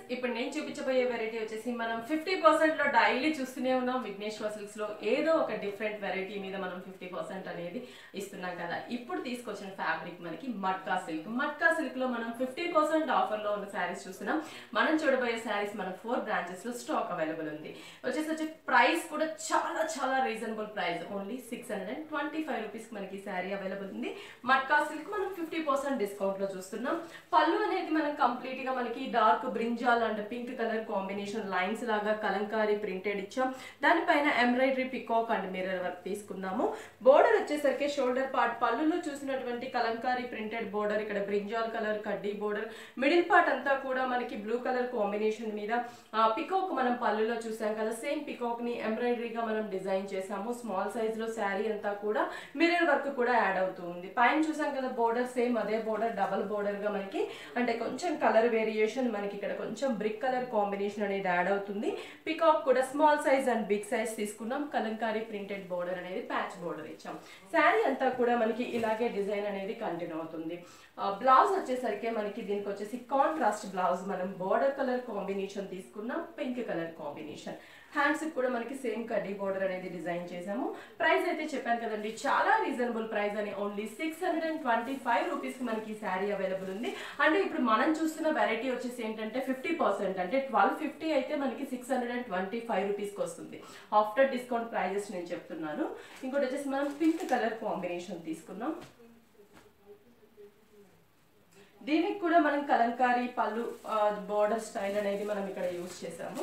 ఇప్పుడు నేను చూపించబోయే వెరైటీ వచ్చేసి మనం ఫిఫ్టీ పర్సెంట్ లో డైలీ చూస్తూనే ఉన్నాం విఘ్నేశ్వర సిల్క్స్ లో ఏదో ఒక డిఫరెంట్ వెరైటీ మీద మనం ఫిఫ్టీ పర్సెంట్ అనేది ఇస్తున్నాం కదా ఇప్పుడు తీసుకొచ్చిన ఫ్యాబ్రిక్ మనకి మట్కా సిల్క్ మట్కా సిల్క్ లో మనం ఫిఫ్టీ పర్సెంట్ ఆఫర్ లో ఉన్న శారీస్ చూస్తున్నాం మనం చూడబోయే శారీస్ మన ఫోర్ బ్రాంచెస్ లో స్టాక్ అవైలబుల్ ఉంది వచ్చేసి వచ్చి ప్రైస్ కూడా చాలా చాలా reasonable price only six hundred and twenty five rupees మనకి శారీ అవైలబుల్ ఉంది మట్కా సిల్క్ మనం ఫిఫ్టీ పర్సెంట్ డిస్కౌంట్ లో చూస్తున్నాం పళ్ళు అనేది మనం కంప్లీట్ గా మనకి dark brinjal and pink colour combination lines లాగా కలంకారీ ప్రింటెడ్ ఇచ్చాం దానిపైన embroidery peacock and mirror work తీసుకున్నాము బోర్డర్ వచ్చేసరికి షోల్డర్ పార్ట్ పళ్ళులో చూసినటువంటి కలంకారీ ప్రింటెడ్ బోర్డర్ ఇక్కడ బ్రింజాల్ కలర్ కడ్డీ బోర్డర్ మిడిల్ పార్ట్ అంతా కూడా మనకి బ్లూ కలర్ కాంబినేషన్ మీద పికాక్ మనం పళ్ళులో చూసాం కదా సేమ్ పికాక్ ని ఎంబ్రాయిడరీగా మనం డిజైన్ చేసాము స్మాల్ సైజ్ లో శారీ అంతా కూడా మిర్రర్ వర్క్ కూడా యాడ్ అవుతూ ఉంది పైన చూసాం కదా బోర్డర్ సేమ్ అదే బోర్డర్ డబల్ బోర్డర్ గా మనకి అంటే కొంచెం కలర్ వేరియేషన్ మనకి ఇక్కడ కొంచెం బ్రిక్ కలర్ కాంబినేషన్ అనేది యాడ్ అవుతుంది పికాక్ కూడా small size and big size తీసుకున్నాం కలంకారీ ప్రింటెడ్ బోర్డర్ అనేది ప్యాచ్ బోర్డర్ ఇచ్చాం శారీ అంతా కూడా మనకి ఇలాగే డిజైన్ అనేది కంటిన్యూ అవుతుంది బ్లౌజ్ వచ్చేసరికి మనకి దీనికి వచ్చేసి కాంట్రాస్ట్ బ్లౌజ్ మనం బోర్డర్ కలర్ కాంబినేషన్ తీసుకున్నాం పింక్ కలర్ కాంబినేషన్ హ్యాండ్స్ కూడా మనకి సేమ్ కడ్డీ బోర్డర్ అనేది డిజైన్ చేసాము ప్రైస్ అయితే చెప్పాను కదండి చాలా రీజనబుల్ ప్రైస్ అని only six hundred and twenty five రూపీస్కి మనకి శారీ అవైలబుల్ ఉంది అంటే ఇప్పుడు మనం చూస్తున్న వెరైటీ వచ్చేసి ఏంటంటే ఫిఫ్టీ పర్సెంట్ అంటే ట్వెల్వ్ ఫిఫ్టీ అయితే మనకి six hundred and twenty five రూపీస్కి వస్తుంది ఆఫ్టర్ డిస్కౌంట్ ప్రైజెస్ నేను చెప్తున్నాను ఇంకోటి వచ్చేసి మనం పింక్ కలర్ కాంబినేషన్ తీసుకున్నాం దీనికి కూడా మనం కలంకారీ పళ్ళు బోర్డర్ స్టైల్ అనేది మనం ఇక్కడ యూజ్ చేసాము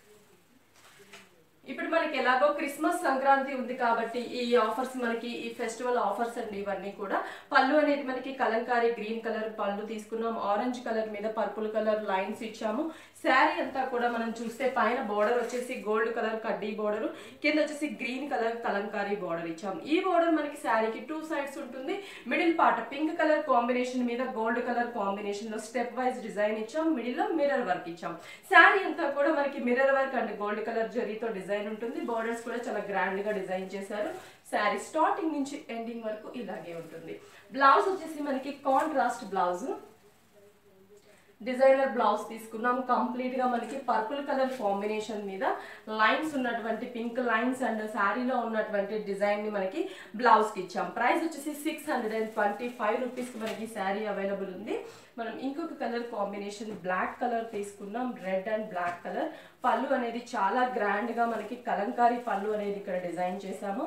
ఇప్పుడు మనకి ఎలాగో క్రిస్మస్ సంక్రాంతి ఉంది కాబట్టి ఈ ఆఫర్స్ మనకి ఈ ఫెస్టివల్ ఆఫర్స్ అండి ఇవన్నీ కూడా పళ్ళు అనేది మనకి కలంకారీ గ్రీన్ కలర్ పళ్ళు తీసుకున్నాం ఆరెంజ్ కలర్ మీద పర్పుల్ కలర్ లైన్స్ ఇచ్చాము శారీ అంతా కూడా మనం చూస్తే పైన బోర్డర్ వచ్చేసి గోల్డ్ కలర్ కడ్డీ బోర్డర్ కింద వచ్చేసి గ్రీన్ కలర్ కలంకారీ బోర్డర్ ఇచ్చాము ఈ బోర్డర్ మనకి శారీకి టూ సైడ్స్ ఉంటుంది middle part pink colour combination మీద గోల్డ్ కలర్ కాంబినేషన్ లో స్టెప్ వైజ్ డిజైన్ ఇచ్చాం మిడిల్ లో మిర్రర్ వర్క్ ఇచ్చాం శారీ అంతా కూడా మనకి mirror work and gold colour జరీతో డిజైన్ ఉంటుంది బోర్డర్స్ కూడా చాలా గ్రాండ్ గా డిజైన్ చేశారు శారీ స్టార్టింగ్ నుంచి ఎండింగ్ వరకు ఇలాగే ఉంటుంది బ్లౌజ్ వచ్చేసి మనకి కాంట్రాస్ట్ బ్లౌజ్ డిజైనర్ బ్లౌజ్ తీసుకున్నాం కంప్లీట్ గా మనకి పర్పుల్ కలర్ కాంబినేషన్ మీద లైన్స్ ఉన్నటువంటి పింక్ లైన్స్ అండ్ శారీలో ఉన్నటువంటి డిజైన్ ని మనకి బ్లౌజ్ కి ఇచ్చాం ప్రైస్ వచ్చేసి six hundred and twenty five rupees కి మనకి శారీ అవైలబుల్ ఉంది మనం ఇంకొక కలర్ కాంబినేషన్ బ్లాక్ కలర్ తీసుకున్నాం రెడ్ అండ్ బ్లాక్ కలర్ పళ్ళు అనేది చాలా గ్రాండ్ గా మనకి కలంకారీ పళ్ళు అనేది ఇక్కడ డిజైన్ చేసాము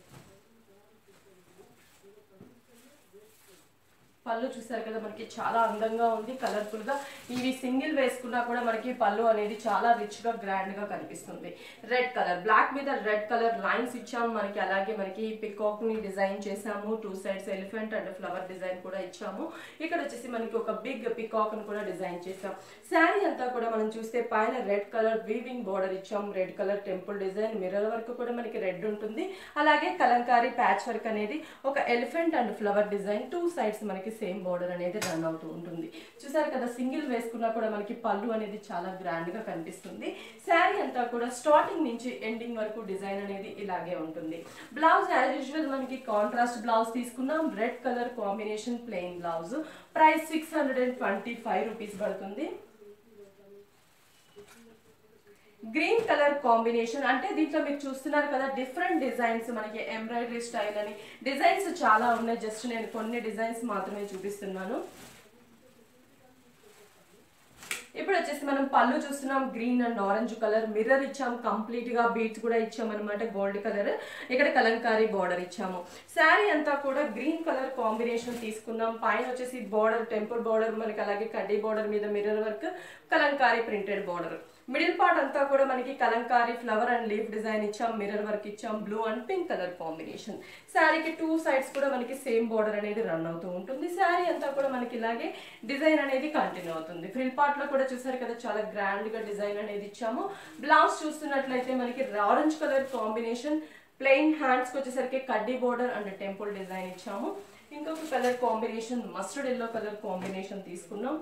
పళ్ళు చూసారు కదా మనకి చాలా అందంగా ఉంది కలర్ఫుల్ గా ఇవి సింగిల్ వేసుకున్నా కూడా మనకి పళ్ళు అనేది చాలా రిచ్ గా గ్రాండ్ గా కనిపిస్తుంది రెడ్ కలర్ బ్లాక్ మీద రెడ్ కలర్ లైన్స్ ఇచ్చాము మనకి అలాగే మనకి పికాక్ ని డిజైన్ చేసాము two sides elephant and flower design కూడా ఇచ్చాము ఇక్కడ వచ్చేసి మనకి ఒక బిగ్ పికాక్ ని కూడా డిజైన్ చేసాం శారీ అంతా కూడా మనం చూస్తే పైన రెడ్ కలర్ వీవింగ్ బోర్డర్ ఇచ్చాం red colour temple design mirror work కూడా మనకి రెడ్ ఉంటుంది అలాగే కలంకారీ ప్యాచ్ వర్క్ అనేది ఒక elephant and flower design two sides మనకి సేమ్ బోర్డర్ అనేది రన్ అవుతూ ఉంటుంది చూసారు కదా సింగిల్ వేసుకున్నా కూడా మనకి పళ్ళు అనేది చాలా గ్రాండ్ గా కనిపిస్తుంది శారీ అంతా కూడా స్టార్టింగ్ నుంచి ఎండింగ్ వరకు డిజైన్ అనేది ఇలాగే ఉంటుంది బ్లౌజ్ యాజ్ యూజువల్ మనకి కాంట్రాస్ట్ బ్లౌజ్ తీసుకున్నాం red colour combination plain blouse price six hundred and twenty five rupees పడుతుంది గ్రీన్ కలర్ కాంబినేషన్ అంటే దీంట్లో మీరు చూస్తున్నారు కదా డిఫరెంట్ డిజైన్స్ మనకి ఎంబ్రాయిడరీ స్టైల్ అని డిజైన్స్ చాలా ఉన్నాయి జస్ట్ నేను కొన్ని డిజైన్స్ మాత్రమే చూపిస్తున్నాను ఇప్పుడు వచ్చేసి మనం పళ్ళు చూస్తున్నాం green and orange colour mirror ఇచ్చాము కంప్లీట్ గా బీట్స్ కూడా ఇచ్చాము అనమాట గోల్డ్ కలర్ ఇక్కడ కలంకారీ బార్డర్ ఇచ్చాము శారీ అంతా కూడా గ్రీన్ కలర్ కాంబినేషన్ తీసుకున్నాం పైన వచ్చేసి బార్డర్ టెంపుల్ బార్డర్ మనకి అలాగే కడ్డీ బార్డర్ మీద mirror work Kalamkari printed border middle part అంతా కూడా మనకి Kalamkari flower and leaf design ఇచ్చాం మిర్రర్ వర్క్ ఇచ్చాం blue and pink colour combination శారీకి టూ సైడ్స్ కూడా మనకి సేమ్ బార్డర్ అనేది రన్ అవుతూ ఉంటుంది శారీ అంతా కూడా మనకి ఇలాగే డిజైన్ అనేది కంటిన్యూ అవుతుంది ఫ్రిల్ పార్ట్ లో కూడా చూసారు కదా చాలా గ్రాండ్ గా డిజైన్ అనేది ఇచ్చాము బ్లౌజ్ చూస్తున్నట్లయితే మనకి orange colour combination plain hands కి వచ్చేసరికి కడ్డీ బోర్డర్ అండ్ టెంపుల్ డిజైన్ ఇచ్చాము ఇంకొక colour combination mustard yellow colour combination తీసుకున్నాం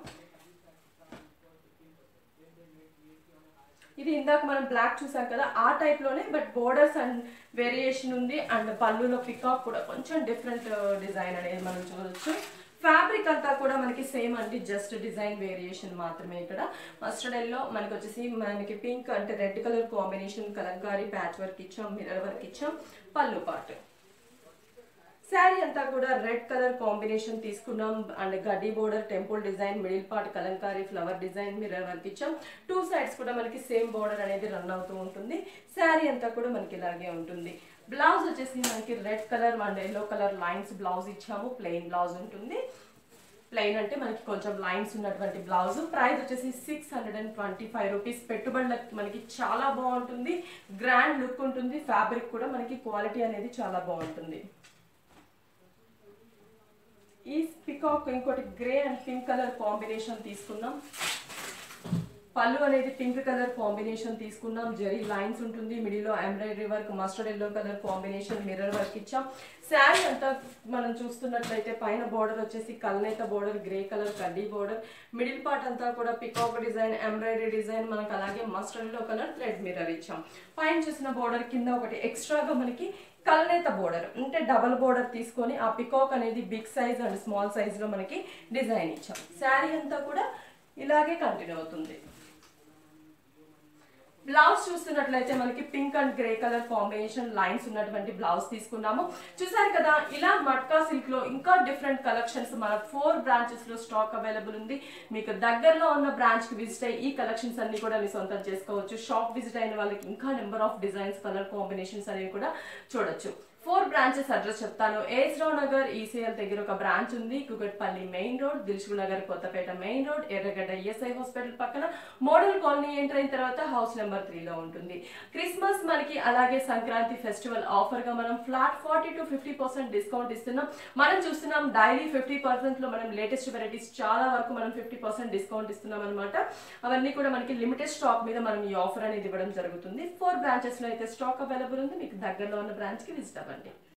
ఇది ఇందాక మనం బ్లాక్ చూసాం కదా ఆ టైప్ లోనే బట్ బోర్డర్స్ అండ్ వేరియేషన్ ఉంది అండ్ పళ్ళులో పికాక్ కూడా కొంచెం డిఫరెంట్ డిజైన్ అనేది మనం చూడొచ్చు ఫ్యాబ్రిక్ అంతా కూడా మనకి సేమ్ అండి జస్ట్ డిజైన్ వేరియేషన్ మాత్రమే ఇక్కడ మస్టర్డ్ ఎల్లో మనకి వచ్చేసి మనకి పింక్ అంటే red colour combination Kalamkari patch work ఇచ్చాం మిరర్ వర్క్ ఇచ్చాం పళ్ళు పాటు శారీ అంతా కూడా రెడ్ కలర్ కాంబినేషన్ తీసుకున్నాం అండ్ గడ్డి border temple design middle part Kalamkari flower design mirror work ఇచ్చాం టూ సైడ్స్ కూడా మనకి సేమ్ బోర్డర్ అనేది రన్ అవుతూ ఉంటుంది శారీ అంతా కూడా మనకి ఇలాగే ఉంటుంది బ్లౌజ్ వచ్చేసి మనకి red colour and yellow colour lines blouse ఇచ్చాము ప్లెయిన్ బ్లౌజ్ ఉంటుంది ప్లెయిన్ అంటే మనకి కొంచెం లైన్స్ ఉన్నటువంటి బ్లౌజ్ ప్రైస్ వచ్చేసి six hundred and twenty five rupees పెట్టుబడులకు మనకి చాలా బాగుంటుంది గ్రాండ్ లుక్ ఉంటుంది ఫ్యాబ్రిక్ కూడా మనకి క్వాలిటీ అనేది చాలా బాగుంటుంది ఈ పికాక్ ఇంకోటి grey and pink colour combination తీసుకున్నాం పళ్ళు అనేది పింక్ కలర్ కాంబినేషన్ తీసుకున్నాం జరీ లైన్స్ ఉంటుంది మిడిల్లో embroidery work mustard yellow colour combination mirror work ఇచ్చాం శారీ అంతా మనం చూస్తున్నట్లయితే పైన బోర్డర్ వచ్చేసి కల్నేత బోర్డర్ గ్రే కలర్ కడ్డీ బోర్డర్ మిడిల్ పార్ట్ అంతా కూడా పికాక్ డిజైన్ ఎంబ్రాయిడరీ డిజైన్ మనకు అలాగే mustard yellow colour thread mirror ఇచ్చాం పైన చూసిన బోర్డర్ కింద ఒకటి ఎక్స్ట్రాగా మనకి కల్నేత బోర్డర్ అంటే డబల్ బోర్డర్ తీసుకొని ఆ పికాక్ అనేది big size and small size లో మనకి డిజైన్ ఇచ్చాం శారీ అంతా కూడా ఇలాగే కంటిన్యూ అవుతుంది బ్లౌజ్ చూస్తున్నట్లయితే మనకి pink and grey colour combination lines ఉన్నటువంటి బ్లౌజ్ తీసుకున్నాము చూసారు కదా ఇలా మట్కా సిల్క్ లో ఇంకా డిఫరెంట్ కలెక్షన్స్ మన ఫోర్ బ్రాంచెస్ లో స్టాక్ అవైలబుల్ ఉంది మీకు దగ్గరలో ఉన్న బ్రాంచ్ కి విజిట్ అయ్యి ఈ కలెక్షన్స్ అన్ని కూడా మీ సొంతం చేసుకోవచ్చు షాప్ విజిట్ అయిన వాళ్ళకి ఇంకా number of designs colour combinations అనేవి కూడా చూడొచ్చు ఫోర్ బ్రాంచెస్ అడ్రస్ చెప్తాను ఏజ్రావ్ నగర్ ఈసీఎల్ దగ్గర ఒక బ్రాంచ్ ఉంది Kukatpally main road Dilsukhnagar Kothapet main road Erragadda ESI hospital పక్కన మోడల్ కాలనీ ఎంటర్ అయిన తర్వాత హౌస్ నెంబర్ త్రీలో ఉంటుంది క్రిస్మస్ మనకి అలాగే సంక్రాంతి ఫెస్టివల్ ఆఫర్ గా మనం flat forty to fifty percent discount ఇస్తున్నాం మనం చూస్తున్నాం డైలీ ఫిఫ్టీ పర్సెంట్ లో మనం లేటెస్ట్ వెరైటీస్ చాలా వరకు మనం ఫిఫ్టీ పర్సెంట్ డిస్కౌంట్ ఇస్తున్నాం అనమాట అవన్నీ కూడా మనకి లిమిటెడ్ స్టాక్ మీద మనం ఈ ఆఫర్ అనేది ఇవ్వడం జరుగుతుంది ఫోర్ బ్రాంచెస్ లో అయితే స్టాక్ అవైలబుల్ ఉంది మీకు దగ్గరలో ఉన్న బ్రాంచ్ కి విజిట్ అవ్వండి